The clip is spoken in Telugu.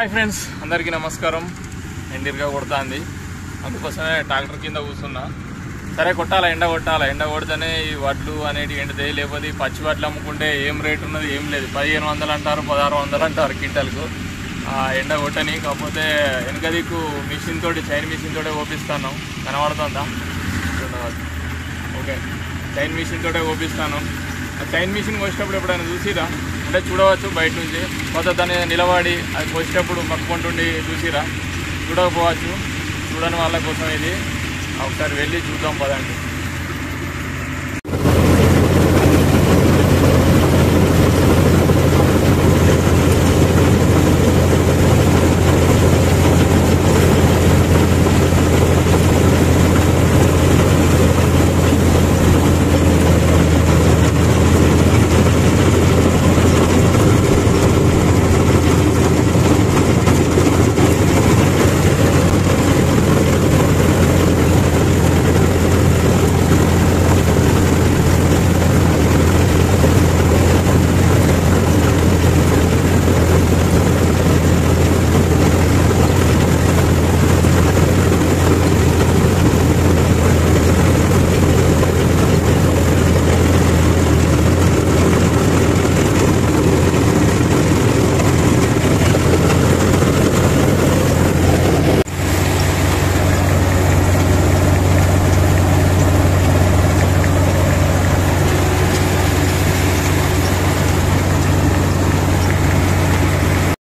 హాయ్ ఫ్రెండ్స్ అందరికీ నమస్కారం ఎండిరిగా కొడుతుంది అందుకోసమే ట్రాక్టర్ కింద కూర్చున్నా సరే కొట్టాలా ఎండ కొట్టాలా ఎండ కొడితేనే ఈ వడ్లు అనేటివి ఎండుతాయి లేకపోతే ఈ పచ్చి వడ్లు అమ్ముకుంటే ఏం రేట్ ఉన్నది ఏం లేదు పదిహేను వందలు అంటారు పదహారు వందలు అంటారు క్వింటల్కు ఆ ఎండ కొట్టని కాకపోతే వెనక దిక్కు మిషన్ తోటి చైన్ మిషన్ తోటే ఓపిస్తాను కనబడుతుందా చూడవచ్చు. ఓకే చైన్ మిషన్ తోటే ఓపిస్తాను ఆ చైన్ మిషన్ కోసేటప్పుడు ఎప్పుడైనా చూసిరా అంటే చూడవచ్చు బయట నుంచి కొత్త దాని మీద నిలబడి అది కోసేటప్పుడు పట్టుకుంటుండి చూసిరా చూడకపోవచ్చు చూడని వాళ్ళ కోసం ఇది ఒకసారి వెళ్ళి చూద్దాం పదండి